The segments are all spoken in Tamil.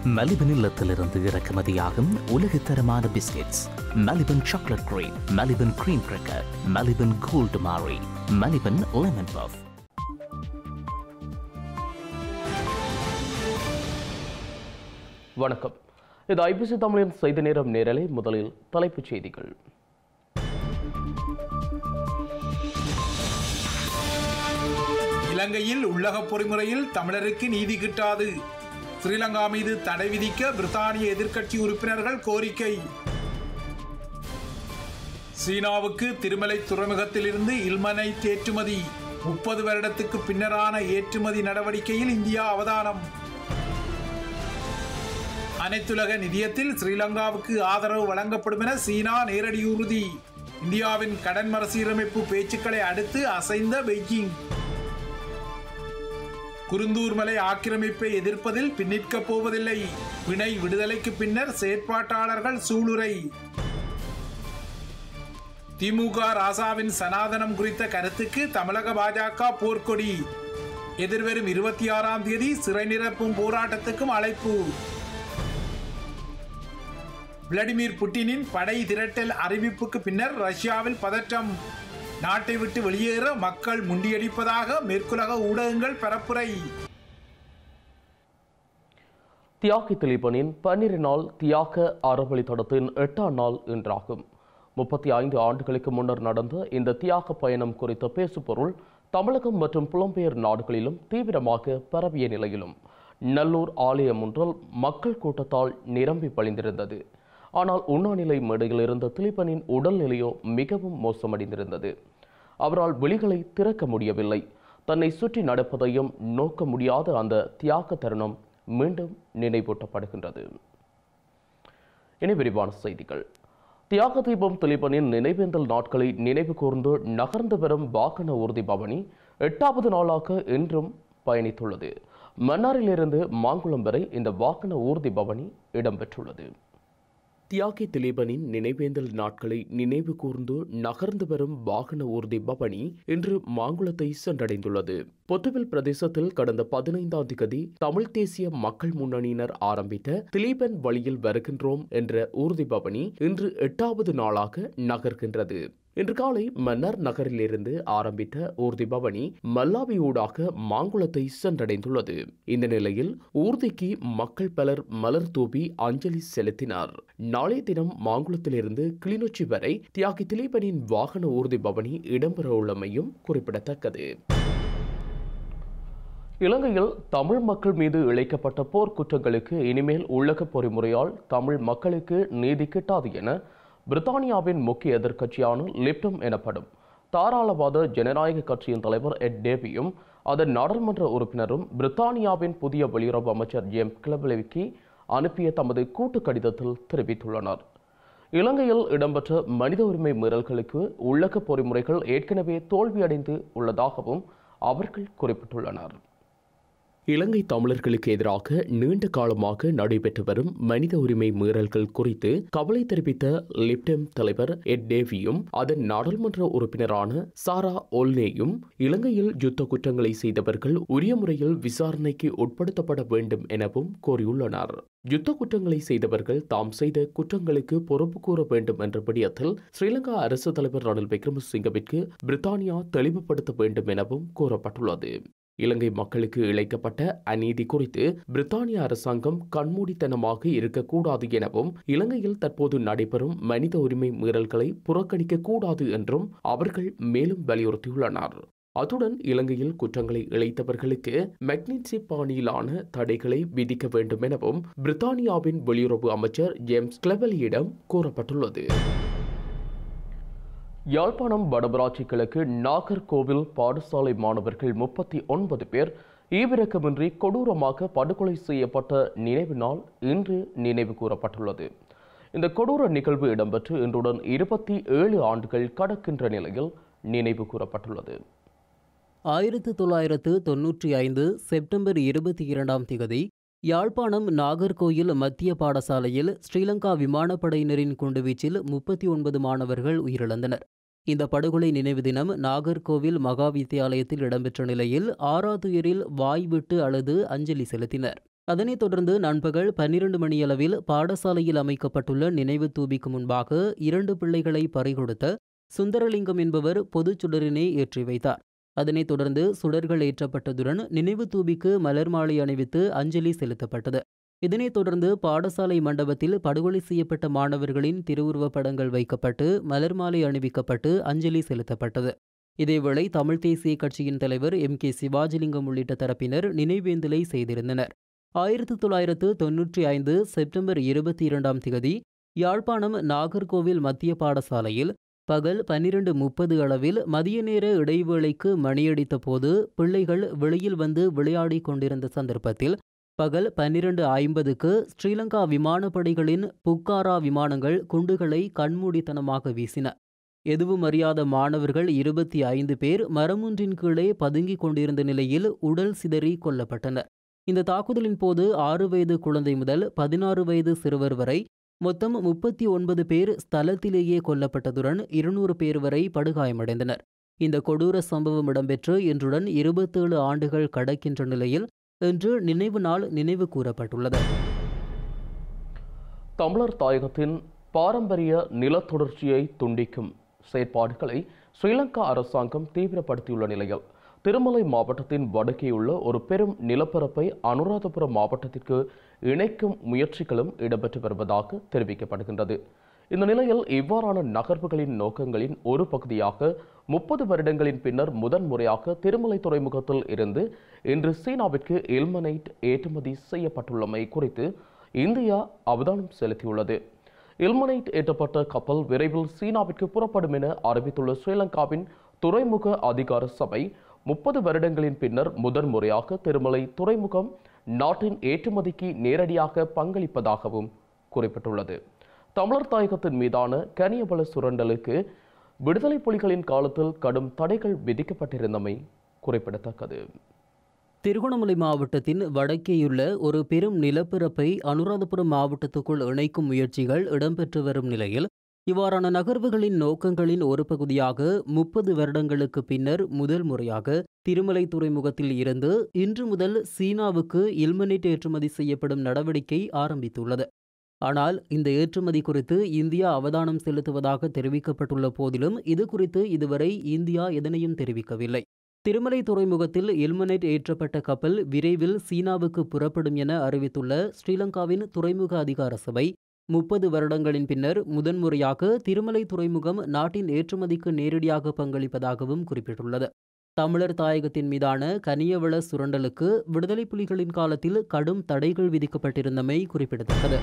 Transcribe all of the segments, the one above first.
மலிபன் இல்லத்திலிருந்து இறக்குமதியாகும் உலகத்தரமான biscuits Maliban chocolate cream Maliban cream cracker Maliban gold Marie Maliban lemon puff வணக்கம் இது ஐபிசி தமிழின் செய்தி நேரம் நேரலை முதலில் தலைப்புச் செய்திகள் இலங்கையில் உள்ளக பொறிமுறையில் தமிழருக்கு நீதி கிட்டாது ஸ்ரீலங்கா மீது தடை விதிக்க பிரித்தானிய எதிர்க்கட்சி உறுப்பினர்கள் கோரிக்கை சீனாவுக்கு திருமலை துறைமுகத்திலிருந்து இல்மனைட் ஏற்றுமதி முப்பது வருடத்துக்கு பின்னரான ஏற்றுமதி நடவடிக்கையில் இந்தியா அவதானம் அனைத்துலக நிதியத்தில் ஸ்ரீலங்காவுக்கு ஆதரவு வழங்கப்படும் என சீனா நேரடி உறுதி இந்தியாவின் கடன் மறுசீரமைப்பு பேச்சுக்களை அடுத்து அசைந்த பெய்ஜிங் குருந்தூர் மலை ஆக்கிரமிப்பை எதிர்ப்பதில் பின்னிற்கப் போவதில்லை பிணை விடுதலைக்கு பின்னர் செயற்பாட்டாளர்கள் சூளுரை திமுக ராசாவின் சனாதனம் குறித்த கருத்துக்கு தமிழக பாஜக போர்க்கொடி எதிர்வரும் இருபத்தி ஆறாம் தேதி சிறை நிரப்பும் போராட்டத்துக்கும் அழைப்பு விளாடிமிர் புட்டினின் படை திரட்டல் அறிவிப்புக்கு பின்னர் ரஷ்யாவில் பதற்றம் நாட்டை விட்டு வெளியேற மக்கள் முண்டியடிப்பதாக மேற்குலக ஊடகங்கள் பரப்புரை தியாகி திலீபனின் பன்னிரு நாள் தியாக அறவழித்தடத்தின் எட்டாம் நாள் இன்றாகும் முப்பத்தி ஐந்து ஆண்டுகளுக்கு முன்னர் நடந்த இந்த தியாக பயணம் குறித்த பேசுபொருள் தமிழகம் மற்றும் புலம்பெயர் நாடுகளிலும் தீவிரமாக பரவிய நிலையிலும் நல்லூர் ஆலயம் ஒன்றில் மக்கள் கூட்டத்தால் நிரம்பி வழிந்திருந்தது ஆனால் உண்ணாநிலை மேடையில் இருந்த திலீபனின் உடல்நிலையோ மிகவும் மோசமடைந்திருந்தது அவரால் விழிகளை திறக்க முடியவில்லை தன்னை சுற்றி நடப்பதையும் நோக்க முடியாத அந்த தியாக தருணம் மீண்டும் நினைவூட்டப்படுகின்றது இனி விரிவான செய்திகள் தியாக தீபம் திலீபனின் நினைவேந்தல் நாட்களை நினைவு கூர்ந்து நகர்ந்து வரும் வாகன ஊர்தி பவனி எட்டாவது நாளாக இன்றும் பயணித்துள்ளது மன்னாரிலிருந்து மாங்குளம் வரை இந்த வாகன ஊர்தி பவனி இடம்பெற்றுள்ளது தியாகி திலீபனின் நினைவேந்தல் நாட்களை நினைவு கூர்ந்து நகர்ந்து வரும் வாகன ஊர்தி பவனி இன்று மாங்குளத்தை சென்றடைந்துள்ளது பொத்துவில் பிரதேசத்தில் கடந்த பதினைந்தாம் திகதி தமிழ் தேசிய மக்கள் முன்னணியினர் ஆரம்பித்த திலீபன் வழியில் வருகின்றோம் என்ற ஊர்தி பவனி இன்று எட்டாவது நாளாக நகர்கின்றது இன்று காலை மன்னார் நகரிலிருந்து ஆரம்பித்த ஊர்தி பவனி மல்லாவி ஊடாக மாங்குளத்தை சென்றடைந்துள்ளது இந்த நிலையில் ஊர்திக்கு மக்கள் பலர் மலர் தூவி அஞ்சலி செலுத்தினார் நாளைய தினம் மாங்குளத்திலிருந்து கிளிநொச்சி வரை தியாகி திலீபனின் வாகன ஊர்தி பவனி இடம்பெற உள்ளமையும் குறிப்பிடத்தக்கது இலங்கையில் தமிழ் மக்கள் மீது இழைக்கப்பட்ட போர்க்குற்றங்களுக்கு இனிமேல் உள்ளக பொறிமுறையால் தமிழ் மக்களுக்கு நீதி கிட்டாது என பிரித்தானியாவின் முக்கிய எதிர்க்கட்சியான லிப்டம் எனப்படும் தாராளவாத ஜனநாயக கட்சியின் தலைவர் எட் டேவியும் அதன் நாடாளுமன்ற உறுப்பினரும் பிரித்தானியாவின் புதிய வெளியுறவு அமைச்சர் ஜேம்ஸ் கிளபிலவிக்கி அனுப்பிய தமது கூட்டு கடிதத்தில் தெரிவித்துள்ளனர் இலங்கையில் இடம்பெற்ற மனித உரிமை மீறல்களுக்கு உள்ளக பொறிமுறைகள் ஏற்கனவே தோல்வியடைந்து உள்ளதாகவும் அவர்கள் குறிப்பிட்டுள்ளனர் இலங்கை தமிழர்களுக்கு எதிராக நீண்ட காலமாக நடைபெற்று வரும் மனித உரிமை மீறல்கள் குறித்து கவலை தெரிவித்த லிப்டம் தலைவர் எட் டேவியும் அதன் நாடாளுமன்ற உறுப்பினரான சாரா ஓல்னேயும் இலங்கையில் யுத்த குற்றங்களை செய்தவர்கள் உரிய முறையில் விசாரணைக்கு உட்படுத்தப்பட வேண்டும் எனவும் கோரியுள்ளனர் யுத்த குற்றங்களை செய்தவர்கள் தாம் செய்த குற்றங்களுக்கு பொறுப்பு கூற வேண்டும் என்ற விடயத்தில் ஸ்ரீலங்கா அரசு தலைவர் ரணில் விக்ரமசிங்கவிற்கு பிரித்தானியா தெளிவுபடுத்த வேண்டும் எனவும் கூறப்பட்டுள்ளது இலங்கை மக்களுக்கு இழைக்கப்பட்ட அநீதி குறித்து பிரித்தானிய அரசாங்கம் கண்மூடித்தனமாக இருக்கக்கூடாது எனவும் இலங்கையில் தற்போது நடைபெறும் மனித உரிமை மீறல்களை புறக்கணிக்க கூடாது என்றும் அவர்கள் மேலும் வலியுறுத்தியுள்ளனர் அத்துடன் இலங்கையில் குற்றங்களை இழைத்தவர்களுக்கு மெக்னிட்சி பாணியிலான தடைகளை விதிக்க வேண்டும் எனவும் பிரித்தானியாவின் வெளியுறவு அமைச்சர் ஜேம்ஸ் கிளவலியிடம் கூறப்பட்டுள்ளது யாழ்ப்பாணம் வடபராட்சி கிழக்கு நாகர்கோவில் பாடசாலை மாணவர்கள் முப்பத்தி ஒன்பது பேர் ஈவிரக்கமின்றி கொடூரமாக படுகொலை செய்யப்பட்ட நினைவு நாள் இன்று நினைவு கூறப்பட்டுள்ளது இந்த கொடூர நிகழ்வு இடம்பெற்று இன்றுடன் இருபத்தி ஏழு ஆண்டுகள் கடக்கின்ற நிலையில் நினைவு கூறப்பட்டுள்ளது ஆயிரத்து தொள்ளாயிரத்து தொன்னூற்றி ஐந்து செப்டம்பர் இருபத்தி இரண்டாம் திகதி யாழ்ப்பாணம் நாகர்கோயில் மத்திய பாடசாலையில் ஸ்ரீலங்கா விமானப்படையினரின் குண்டுவீச்சில் முப்பத்தி ஒன்பது மாணவர்கள் உயிரிழந்தனர் இந்த படுகொலை நினைவு தினம் நாகர்கோவில் மகா வித்தியாலயத்தில் இடம்பெற்ற நிலையில் ஆறாதுயரில் வாய் விட்டு அழுது அஞ்சலி செலுத்தினர் அதனைத் தொடர்ந்து நண்பகல் பன்னிரண்டு மணியளவில் பாடசாலையில் அமைக்கப்பட்டுள்ள நினைவு தூபிக்கு முன்பாக இரண்டு பிள்ளைகளை பறிகொடுத்த சுந்தரலிங்கம் என்பவர் பொதுச் சுடரினை ஏற்றி வைத்தார் அதனைத் தொடர்ந்து சுடர்கள் ஏற்றப்பட்டதுடன் நினைவு தூபிக்கு மலர் மாலை அணிவித்து அஞ்சலி செலுத்தப்பட்டது இதனைத் தொடர்ந்து பாடசாலை மண்டபத்தில் படுகொலை செய்யப்பட்ட மாணவர்களின் திருவுருவப் படங்கள் வைக்கப்பட்டு மலர் மாலை அணிவிக்கப்பட்டு அஞ்சலி செலுத்தப்பட்டது இதேவேளை தமிழ் தேசிய கட்சியின் தலைவர் எம் கே சிவாஜிலிங்கம் உள்ளிட்ட தரப்பினர் நினைவேந்தலை செய்திருந்தனர் ஆயிரத்து தொள்ளாயிரத்து தொன்னூற்றி ஐந்து செப்டம்பர் இருபத்தி இரண்டாம் திகதி யாழ்ப்பாணம் நாகர்கோவில் மத்திய பாடசாலையில் பகல் பன்னிரண்டு முப்பது அளவில் மதிய நேர இடைவேளைக்கு மணியடித்த போது பிள்ளைகள் வெளியில் வந்து விளையாடிக் கொண்டிருந்த சந்தர்ப்பத்தில் பகல் பன்னிரண்டு ஐம்பதுக்கு ஸ்ரீலங்கா விமானப்படைகளின் புக்காரா விமானங்கள் குண்டுகளை கண்மூடித்தனமாக வீசின எதுவும் அறியாத மாணவர்கள் இருபத்தி ஐந்து பேர் மரமொன்றின் கீழே பதுங்கிக் கொண்டிருந்த நிலையில் உடல் சிதறி கொல்லப்பட்டனர் இந்த தாக்குதலின் போது ஆறு வயது குழந்தை முதல் பதினாறு வயது சிறுவர் வரை மொத்தம் முப்பத்தி ஒன்பது பேர் ஸ்தலத்திலேயே கொல்லப்பட்டதுடன் இருநூறு பேர் வரை படுகாயமடைந்தனர் இந்த கொடூர சம்பவம் இடம்பெற்று இன்றுடன் இருபத்தேழு ஆண்டுகள் கடக்கின்ற நிலையில் இன்று நினைவு நாள் நினைவு கூறப்பட்டுள்ளது தமிழர் தாயகத்தின் பாரம்பரிய நிலத்தொடர்ச்சியை துண்டிக்கும் செயற்பாடுகளை ஸ்ரீலங்கா அரசாங்கம் தீவிரப்படுத்தியுள்ள நிலையில் திருமலை மாவட்டத்தின் வடக்கேயுள்ள ஒரு பெரும் நிலப்பரப்பை அனுராதபுரம் மாவட்டத்திற்கு இணைக்கும் முயற்சிகளும் இடம்பெற்று வருவதாக தெரிவிக்கப்படுகின்றது இந்த நிலையில் இவ்வாறான நகர்வுகளின் நோக்கங்களின் ஒரு பகுதியாக முப்பது வருடங்களின் பின்னர் முதன்முறையாக திருமலை துறைமுகத்தில் இருந்து இன்று சீனாவிற்கு இல்மனைட் ஏற்றுமதி செய்யப்பட்டுள்ளமை குறித்து இந்தியா அவதானம் செலுத்தியுள்ளது இல்மனைட் ஏற்றப்பட்ட கப்பல் விரைவில் சீனாவிற்கு புறப்படும் என அறிவித்துள்ள ஸ்ரீலங்காவின் துறைமுக அதிகார சபை முப்பது வருடங்களின் பின்னர் முதன்முறையாக திருமலை துறைமுகம் நாட்டின் ஏற்றுமதிக்கு நேரடியாக பங்களிப்பதாகவும் குறிப்பிட்டுள்ளது தமிழர் தாயகத்தின் மீதான கனியபல சுரண்டலுக்கு விடுதலை புலிகளின் காலத்தில் கடும் தடைகள் விதிக்கப்பட்டிருந்தமை குறிப்பிடத்தக்கது திருகோணமலை மாவட்டத்தின் வடக்கேயுள்ள ஒரு பெரும் நிலப்பரப்பை அனுராதபுரம் மாவட்டத்துக்குள் இணைக்கும் முயற்சிகள் இடம்பெற்று வரும் நிலையில் இவ்வாறான நகர்வுகளின் நோக்கங்களின் ஒரு பகுதியாக முப்பது வருடங்களுக்கு பின்னர் முதல் முறையாக திருமலை துறைமுகத்தில் இருந்து இன்று முதல் சீனாவுக்கு இல்மனைட் ஏற்றுமதி செய்யப்படும் நடவடிக்கை ஆரம்பித்துள்ளது ஆனால் இந்த ஏற்றுமதி குறித்து இந்தியா அவதானம் செலுத்துவதாக தெரிவிக்கப்பட்டுள்ள போதிலும் இது குறித்து இதுவரை இந்தியா எதனையும் தெரிவிக்கவில்லை திருமலை துறைமுகத்தில் இல்மனைட் ஏற்றப்பட்ட கப்பல் விரைவில் சீனாவுக்கு புறப்படும் என அறிவித்துள்ள ஸ்ரீலங்காவின் துறைமுக அதிகார சபை முப்பது வருடங்களின் பின்னர் முதன்முறையாக திருமலை துறைமுகம் நாட்டின் ஏற்றுமதிக்கு நேரடியாக பங்களிப்பதாகவும் குறிப்பிட்டுள்ளது தமிழர் தாயகத்தின் மீதான கனியவள சுரண்டலுக்கு விடுதலை புலிகளின் காலத்தில் கடும் தடைகள் விதிக்கப்பட்டிருந்தமை குறிப்பிடத்தக்கது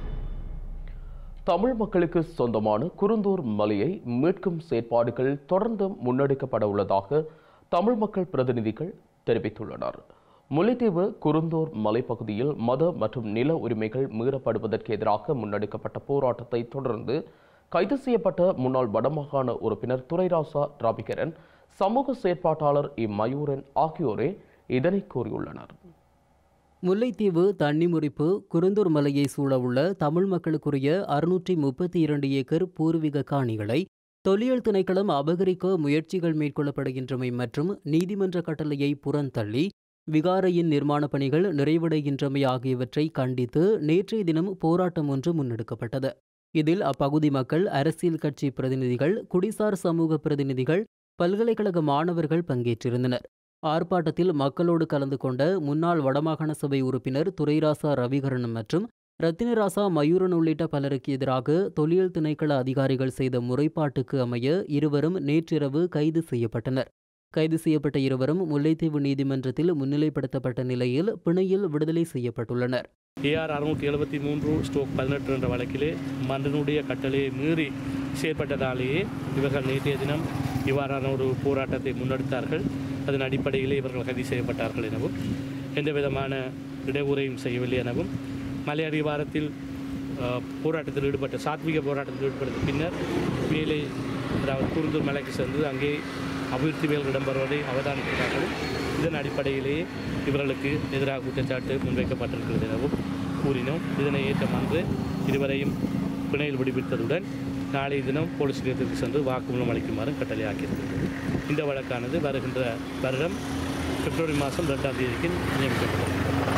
தமிழ் மக்களுக்கு சொந்தமான குருந்தூர் மலையை மீட்கும் செயற்பாடுகள் தொடர்ந்து முன்னெடுக்கப்பட உள்ளதாக தமிழ் மக்கள் பிரதிநிதிகள் தெரிவித்துள்ளனர் முல்லைத்தீவு குருந்தூர் மலைப்பகுதியில் மத மற்றும் நில உரிமைகள் மீறப்படுவதற்கு எதிராக முன்னெடுக்கப்பட்ட போராட்டத்தை தொடர்ந்து கைது செய்யப்பட்ட முன்னாள் வடமாகாண உறுப்பினர் துரைராசா ராபிகரன் சமூக செயற்பாட்டாளர் இம்மயூரன் ஆகியோரே இதனை கூறியுள்ளனர் முல்லைத்தீவு தண்ணிமுறிப்பு குருந்தூர் மலையை சூழவுள்ள தமிழ் மக்களுக்குரிய அறுநூற்றி முப்பத்தி இரண்டு ஏக்கர் பூர்வீக காணிகளை தொல்லியல் திணைக்களம் அபகரிக்க முயற்சிகள் மேற்கொள்ளப்படுகின்றமை மற்றும் நீதிமன்ற கட்டளையை புறந்தள்ளி விகாரையின் நிர்மாணப் பணிகள் நிறைவடைகின்றமை ஆகியவற்றை கண்டித்து நேற்றைய தினம் போராட்டம் ஒன்று முன்னெடுக்கப்பட்டது இதில் அப்பகுதி மக்கள் அரசியல் கட்சி பிரதிநிதிகள் குடிசார் சமூக பிரதிநிதிகள் பல்கலைக்கழக மாணவர்கள் பங்கேற்றிருந்தனர் ஆர்ப்பாட்டத்தில் மக்களோடு கலந்து கொண்ட முன்னாள் வடமாகாண சபை உறுப்பினர் துரைராசா ரவிகரன் மற்றும் ரத்தினராசா மயூரன் உள்ளிட்ட பலருக்கு எதிராக தொல்லியல் திணைக்கள அதிகாரிகள் செய்த முறைப்பாட்டுக்கு அமைய இருவரும் நேற்றிரவு கைது செய்யப்பட்டனர் கைது செய்யப்பட்ட இருவரும் முல்லைத்தீவு நீதிமன்றத்தில் முன்னிலைப்படுத்தப்பட்ட நிலையில் பிணையில் விடுதலை செய்யப்பட்டுள்ளனர் ஏஆர் அறுநூற்றி எழுபத்தி மூன்று ஸ்டோக் பதினெட்டு என்ற வழக்கிலே மன்றனுடைய கட்டளையை மீறி செயற்பட்டதாலேயே இவர்கள் நேற்றைய தினம் இவ்வாறான ஒரு போராட்டத்தை முன்னெடுத்தார்கள் அதன் அடிப்படையிலே இவர்கள் கைது செய்யப்பட்டார்கள் எனவும் எந்த விதமான இடையூறையும் செய்யவில்லை எனவும் மலை அடிவாரத்தில் அஹ், போராட்டத்தில் ஈடுபட்ட சாத்விக போராட்டத்தில் ஈடுபட்ட பின்னர் மேலே அதாவது குருந்தூர் மலைக்கு சென்று அங்கே அபிவிருத்தி வேல் இடம்பெறுவதை அவதானிக்கிறார்கள் இதன் அடிப்படையிலேயே இவர்களுக்கு எதிராக குற்றச்சாட்டு முன்வைக்கப்பட்டிருக்கிறது எனவும் கூறினோம் இதனை ஏற்ற மன்று இருவரையும் பிணையில் விடுவித்ததுடன் நாளைய தினம் போலீஸ் நிலையத்திற்கு சென்று வாக்குமூலம் அளிக்குமாறு கட்டளையாக்கியிருக்கிறது இந்த வழக்கானது வருகின்ற வருடம் பிப்ரவரி மாதம் ரெண்டாம் தேதிக்கு நியமிக்கப்பட்டது குருந்தூர்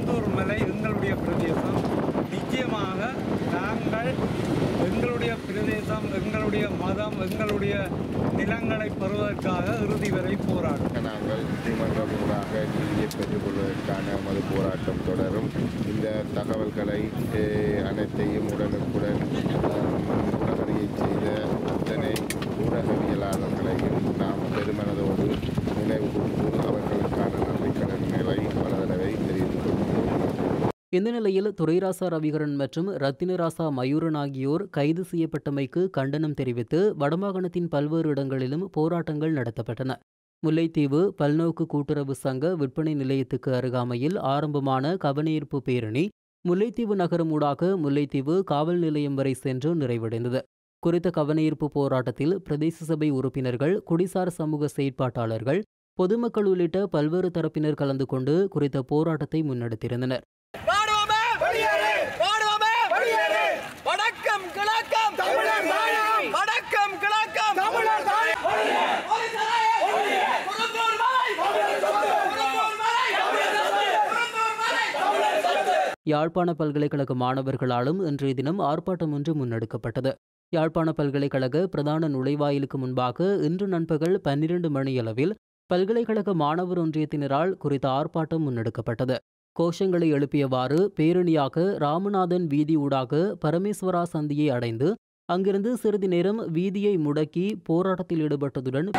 குருந்தூர் மலை எங்களுடைய பிரதேசம் நிச்சயமாக நாங்கள் எங்களுடைய பிரதேசம் எங்களுடைய மதம் எங்களுடைய நிலங்களை பெறுவதற்காக இறுதி வரை போராடும் நாங்கள் நீதிமன்றம் ஊடாக நீதியை பெற்றுக்கொள்வதற்கான நமது போராட்டம் தொடரும் இந்த தகவல்களை eh, அனைத்தையும் உடனுக்குடன் உடனடியை செய்த அத்தனை ஊடகவியலாளர்களையும் நாம் பெருமனதோடு நினைவு கூர்ந்து அவர்களுக்கான நன்றிக்கடன்களை பல தடவை தெரிவித்துக் கொள்கிறோம் இந்த நிலையில் துரைராசா ரவிகரன் மற்றும் ரத்தினராசா மயூரன் ஆகியோர் கைது செய்யப்பட்டமைக்கு கண்டனம் தெரிவித்து வடமாகாணத்தின் பல்வேறு இடங்களிலும் போராட்டங்கள் நடத்தப்பட்டன முல்லைத்தீவு பல்நோக்கு கூட்டுறவு சங்க விற்பனை நிலையத்துக்கு அருகாமையில் ஆரம்பமான கவனஈர்ப்பு பேரணி முல்லைத்தீவு நகரம் ஊடாக முல்லைத்தீவு காவல் நிலையம் வரை சென்று நிறைவடைந்தது குறித்த கவனஈர்ப்பு போராட்டத்தில் பிரதேச சபை உறுப்பினர்கள் குடிசார் சமூக செயற்பாட்டாளர்கள் பொதுமக்கள் உள்ளிட்ட பல்வேறு தரப்பினர் கலந்து கொண்டு குறித்த போராட்டத்தை முன்னெடுத்திருந்தனர் வடக்கம் கிழக்கம் தமிழர் தாயம் வடக்கம் கிழக்கம் தமிழர் தாயம் யாழ்ப்பாண பல்கலைக்கழக மாணவர்களாலும் இன்றைய தினம் ஆர்ப்பாட்டம் ஒன்று முன்னெடுக்கப்பட்டது யாழ்ப்பாண பல்கலைக்கழக பிரதான நுழைவாயிலுக்கு முன்பாக இன்று நண்பகல் பன்னிரண்டு மணியளவில் பல்கலைக்கழக மாணவர் ஒன்றியத்தினரால் குறித்த ஆர்ப்பாட்டம் முன்னெடுக்கப்பட்டது கோஷங்களை எழுப்பியவாறு பேரணியாக ராமநாதன் வீதி ஊடாக பரமேஸ்வரா சந்தியை அடைந்து அங்கிருந்து சிறிது நேரம் வீதியை முடக்கி போராட்டத்தில் ஈடுபட்டதுடன்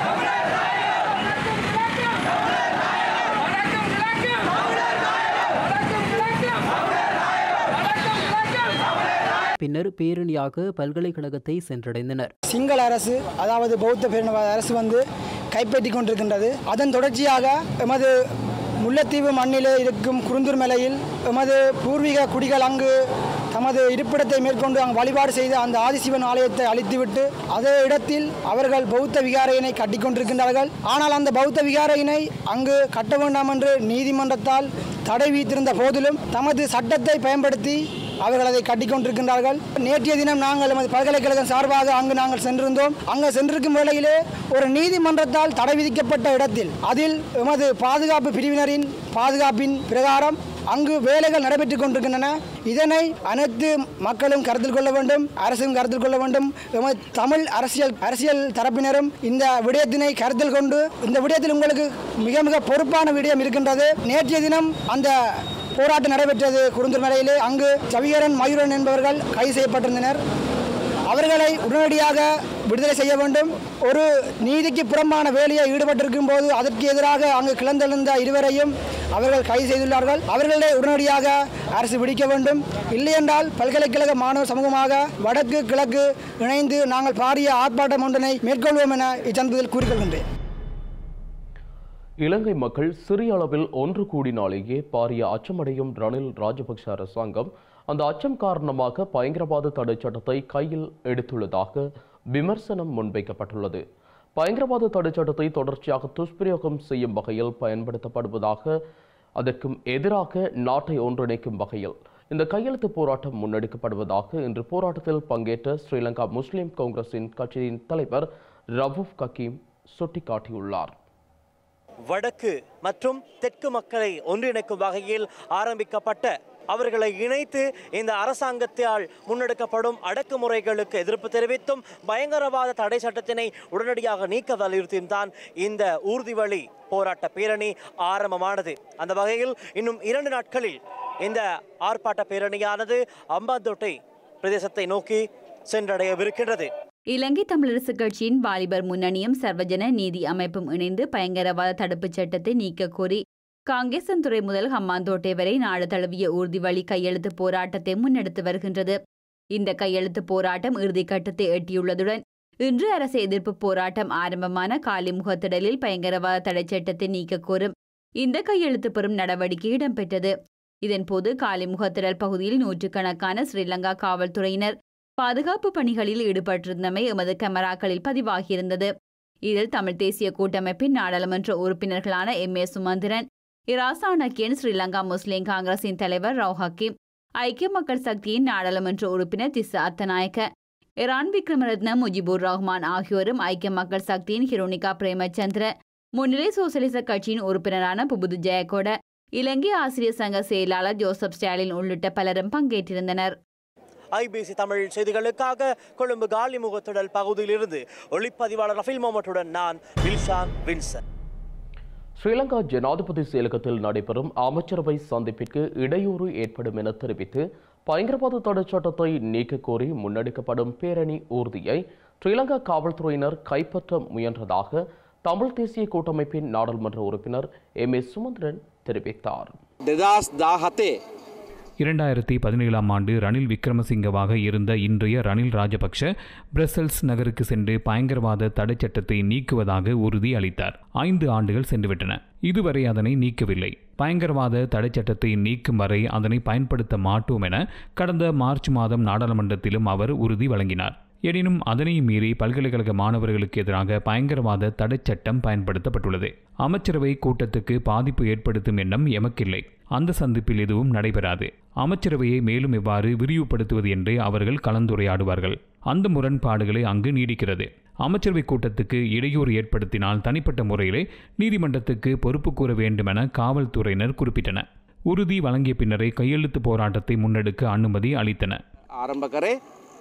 பின்னர் பேரணியாக பல்கலைக்கழகத்தை சென்றடைந்தனர் சிங்கள அரசு அதாவது பௌத்த பேரினவாத அரசு வந்து கைப்பற்றி கொண்டிருக்கின்றது அதன் தொடர்ச்சியாக எமது முல்லைத்தீவு மண்ணிலே இருக்கும் குருந்தூர் மலையில் எமது பூர்வீக குடிகள் அங்கு தமது இருப்பிடத்தை மேற்கொண்டு அங்கு வழிபாடு செய்த அந்த ஆதிசிவன் ஆலயத்தை அழித்துவிட்டு அதே இடத்தில் அவர்கள் பௌத்த விகாரையினை கட்டிக்கொண்டிருக்கின்றார்கள் ஆனால் அந்த பௌத்த விகாரையினை அங்கு கட்ட வேண்டாம் என்று நீதிமன்றத்தால் தடை விதித்திருந்த போதிலும் தமது சட்டத்தை பயன்படுத்தி அவர்கள் அதை கட்டிக்கொண்டிருக்கின்றார்கள் நேற்றைய தினம் நாங்கள் எமது பல்கலைக்கழகம் சார்பாக அங்கு நாங்கள் சென்றிருந்தோம் அங்கு சென்றிருக்கும் வேளையிலே ஒரு நீதிமன்றத்தால் தடை விதிக்கப்பட்ட இடத்தில் அதில் எமது பாதுகாப்பு பிரிவினரின் பாதுகாப்பின் பிரகாரம் அங்கு வேலைகள் நடைபெற்றுக் கொண்டிருக்கின்றன இதனை அனைத்து மக்களும் கருத்தில் கொள்ள வேண்டும் அரசும் கருத்தில் கொள்ள வேண்டும் எமது தமிழ் அரசியல் அரசியல் தரப்பினரும் இந்த விடயத்தினை கருத்தில் கொண்டு இந்த விடயத்தில் உங்களுக்கு மிக மிக பொறுப்பான விடயம் இருக்கின்றது நேற்றைய தினம் அந்த போராட்டம் நடைபெற்றது குருந்தூர் மலையிலே அங்கு சவிகரன் மயூரன் என்பவர்கள் கைது செய்யப்பட்டிருந்தனர் அவர்களை உடனடியாக விடுதலை செய்ய வேண்டும் ஒரு நீதிக்கு புறம்பான வேலையை ஈடுபட்டிருக்கும் போது அதற்கு எதிராக அங்கு கிளந்தெழுந்த இருவரையும் அவர்கள் கைது செய்துள்ளார்கள் அவர்களை உடனடியாக அரசு விடிக்க வேண்டும் இல்லையென்றால் பல்கலைக்கழக மாணவர் சமூகமாக வடக்கு கிழக்கு இணைந்து நாங்கள் பாரிய ஆர்ப்பாட்டம் ஒன்றினை மேற்கொள்வோம் என இச்சந்தத்தில் கூறிக்கொள்கின்றேன் இலங்கை மக்கள் சிறிய அளவில் ஒன்று கூடினாலேயே பாரிய அச்சமடையும் ரணில் ராஜபக்ஷ அரசாங்கம் அந்த அச்சம் காரணமாக பயங்கரவாத தடை சட்டத்தை கையில் எடுத்துள்ளதாக விமர்சனம் முன்வைக்கப்பட்டுள்ளது பயங்கரவாத தடை சட்டத்தை தொடர்ச்சியாக துஷ்பிரயோகம் செய்யும் வகையில் பயன்படுத்தப்படுவதாக அதற்கும் எதிராக நாட்டை ஒன்றிணைக்கும் வகையில் இந்த கையெழுத்து போராட்டம் முன்னெடுக்கப்படுவதாக இன்று போராட்டத்தில் பங்கேற்ற ஸ்ரீலங்கா முஸ்லிம் காங்கிரசின் கட்சியின் தலைவர் ரவூப் கக்கீம் சுட்டிக்காட்டியுள்ளார் வடக்கு மற்றும் தெற்கு மக்களை ஒன்றிணைக்கும் வகையில் ஆரம்பிக்கப்பட்ட அவர்களை இணைத்து இந்த அரசாங்கத்தால் முன்னெடுக்கப்படும் அடக்குமுறைகளுக்கு எதிர்ப்பு தெரிவித்தும் பயங்கரவாத தடை சட்டத்தினை உடனடியாக நீக்க வலியுறுத்தியும் தான் இந்த ஊர்திவழி போராட்ட பேரணி ஆரம்பமானது அந்த வகையில் இன்னும் இரண்டு நாட்களில் இந்த ஆர்ப்பாட்ட பேரணியானது அம்பாந்தோட்டை பிரதேசத்தை நோக்கி சென்றடையவிருக்கின்றது இலங்கை தமிழரசு கட்சியின் வாலிபர் முன்னணியும் சர்வஜன நீதி அமைப்பும் இணைந்து பயங்கரவாத தடுப்புச் சட்டத்தை நீக்க கோரி காங்கேசன்துறை முதல் ஹம்மாந்தோட்டை வரை நாடு தழுவிய ஊர்தி வழி கையெழுத்து போராட்டத்தை முன்னெடுத்து வருகின்றது இந்த கையெழுத்து போராட்டம் இறுதிக்கட்டத்தை எட்டியுள்ளதுடன் இன்று அரசு எதிர்ப்பு போராட்டம் ஆரம்பமான காலிமுகத்திடலில் பயங்கரவாத தடைச் சட்டத்தை நீக்க கோரும் இந்த கையெழுத்து பெறும் நடவடிக்கை இடம்பெற்றது இதன்போது காலிமுகத்திடல் பகுதியில் நூற்றுக்கணக்கான ஸ்ரீலங்கா காவல்துறையினர் பாதுகாப்பு பணிகளில் ஈடுபட்டிருந்தமை எமது கேமராக்களில் பதிவாகியிருந்தது இதில் தமிழ் தேசிய கூட்டமைப்பின் நாடாளுமன்ற உறுப்பினர்களான எம் ஏ சுமந்திரன் இராசா நக்கியன் ஸ்ரீலங்கா முஸ்லிம் காங்கிரசின் தலைவர் ரவ் ஹக்கீம் ஐக்கிய மக்கள் சக்தியின் நாடாளுமன்ற உறுப்பினர் திசா அத்தநாயக்க இரான் விக்ரமரத்ன முஜிபுர் ரஹ்மான் ஆகியோரும் ஐக்கிய மக்கள் சக்தியின் ஹிரோனிகா பிரேமச்சந்திர முன்னிலை சோசலிச கட்சியின் உறுப்பினரான புபுது ஜெயகோட இலங்கை ஆசிரியர் சங்க செயலாளர் ஜோசப் ஸ்டாலின் உள்ளிட்ட பலரும் பங்கேற்றிருந்தனர் ஐபிசி தமிழ் செய்திகளுக்காக கொழும்பு காலிமுகத்திடல் பகுதியிலிருந்து ஒளிப்பதிவாளர் ரஃபில் மொமட்டுடன் நான் வில்ஷான் வின்சன் ஸ்ரீலங்கா ஜனாதிபதி செயலகத்தில் நடைபெறும் அமைச்சரவை சந்திப்பிற்கு இடையூறு ஏற்படும் என தெரிவித்து பயங்கரவாத தடைச் சட்டத்தை நீக்க கோரி முன்னெடுக்கப்படும் பேரணி ஊர்தியை ஸ்ரீலங்கா காவல்துறையினர் கைப்பற்ற முயன்றதாக தமிழ் தேசிய கூட்டமைப்பின் நாடாளுமன்ற உறுப்பினர் எம் ஏ சுமந்திரன் தெரிவித்தார் දෙදස් දාහතේ இரண்டாயிரத்தி பதினேழாம் ஆண்டு ரணில் விக்ரமசிங்கவாக இருந்த இன்றைய ரணில் ராஜபக்ஷ பிரசல்ஸ் நகருக்கு சென்று பயங்கரவாத தடைச் சட்டத்தை நீக்குவதாக உறுதி அளித்தார் ஐந்து ஆண்டுகள் சென்றுவிட்டன இதுவரை அதனை நீக்கவில்லை பயங்கரவாத தடைச் சட்டத்தை நீக்கும் வரை அதனை பயன்படுத்த மாட்டோம் என கடந்த மார்ச் மாதம் நாடாளுமன்றத்திலும் அவர் உறுதி வழங்கினார் எனினும் அதனையும் மீறி பல்கலைக்கழக மாணவர்களுக்கு எதிராக பயங்கரவாத தடைச் சட்டம் பயன்படுத்தப்பட்டுள்ளது அமைச்சரவை கூட்டத்துக்கு பாதிப்பு ஏற்படுத்தும் எண்ணம் எமக்கில்லை அந்த சந்திப்பில் எதுவும் நடைபெறாது அமைச்சரவையை மேலும் எவ்வாறு விரிவுபடுத்துவது என்று அவர்கள் கலந்துரையாடுவார்கள் அந்த முரண்பாடுகளை அங்கு நீடிக்கிறது அமைச்சரவை கூட்டத்துக்கு இடையூறு ஏற்படுத்தினால் தனிப்பட்ட முறையிலே நீதிமன்றத்துக்கு பொறுப்பு கூற வேண்டுமென காவல்துறையினர் குறிப்பிட்டனர் உறுதி வழங்கிய பின்னரே கையெழுத்து போராட்டத்தை முன்னெடுக்க அனுமதி அளித்தன ආරම්භ කරේ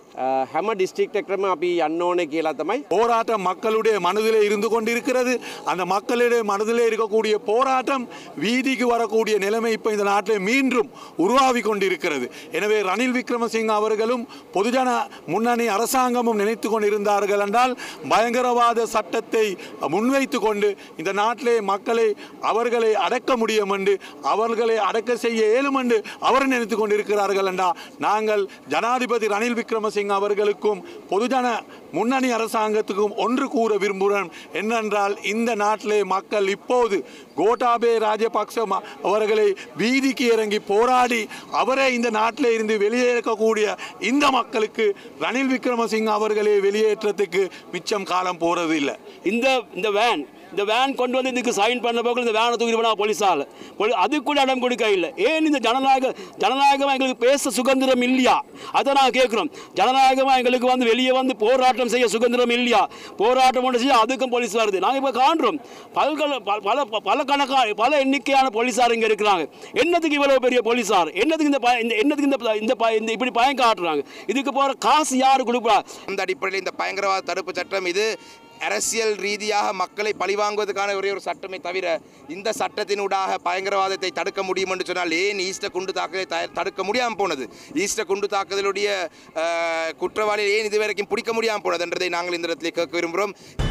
හැම ඩිස්ටික් එක්‍රම අපි යන්න ඕනේ කියලා තමයි போராட்டம் மக்களுடைய மனதிலே இருந்து கொண்டிருக்கிறது அந்த மக்களுடைய மனதிலே இருக்கக்கூடிய போராட்டம் வீதிக்கு வரக்கூடிய நிலைமை இப்போ இந்த நாட்டில் மீண்டும் உருவாகி கொண்டிருக்கிறது எனவே ரணில் விக்ரமசிங்க அவர்களும் பொதுஜன முன்னணி அரசாங்கமும் நினைத்து கொண்டிருந்தார்கள் என்றால் பயங்கரவாத சட்டத்தை முன்வைத்து கொண்டு இந்த நாட்டிலே மக்களை அவர்களை அடக்க முடியும் என்று அவர்களை அடக்க செய்ய இயலும் என்று அவர் நினைத்து கொண்டிருக்கிறார்கள் என்றால் நாங்கள் ஜனாதிபதி ரணில் விக்ரமசிங்க அவர்களுக்கும் பொதுஜன முன்னணி அரசாங்கத்துக்கும் ஒன்று கூற விரும்புகிறேன் என்னென்றால் இந்த நாட்டிலே மக்கள் இப்போது கோட்டாபே ராஜபக்ச ம- அவர்களை வீதிக்கு இறங்கி போராடி அவரை இந்த நாட்டிலே இருந்து வெளியேறக்கூடிய இந்த மக்களுக்கு ரணில் விக்ரமசிங்க அவர்களை வெளியேற்றத்துக்கு மிச்சம் காலம் போறது இல்லை இந்த இந்த வேன் இந்த வேன் கொண்டு வந்து இதுக்கு சைன் பண்ண போக இந்த வேனை தூக்கிட்டு போனா போலீஸால் அது கூட இடம் கொடுக்க இல்லை ஏன் இந்த ஜனநாயக ஜனநாயகமாக எங்களுக்கு பேச சுதந்திரம் இல்லையா அதை நான் கேட்குறோம் ஜனநாயகமாக எங்களுக்கு வந்து வெளியே வந்து போராட்டம் செய்ய சுதந்திரம் இல்லையா போராட்டம் ஒன்று செய்ய அதுக்கும் போலீஸ் வருது நாங்கள் இப்போ காண்றோம் பல்கல பல பல பல கணக்கான பல எண்ணிக்கையான போலீஸார் இங்கே இருக்கிறாங்க என்னத்துக்கு இவ்வளவு பெரிய போலீஸார் என்னத்துக்கு இந்த பய- இந்த என்னத்துக்கு இந்த ப- இந்த ப- இந்த இப்படி பயம் காட்டுறாங்க இதுக்கு போகிற காசு யார் கொடுப்பா அந்த அடிப்படையில் இந்த பயங்கரவாத தடுப்பு சட்டம் இது அரசியல் ரீதியாக மக்களை பழிவாங்குவதற்கான ஒரே ஒரு சட்டமே தவிர இந்த சட்டத்தினூடாக பயங்கரவாதத்தை தடுக்க முடியும் என்று சொன்னால் ஏன் ஈஸ்டர் குண்டு தாக்குதலை த- தடுக்க முடியாமல் போனது ஈஸ்டர் குண்டு தாக்குதலுடைய அஹ், குற்றவாளியை ஏன் இதுவரைக்கும் பிடிக்க முடியாமல் போனது என்றதை நாங்கள் இந்த இடத்தில் கேட்க விரும்புகிறோம்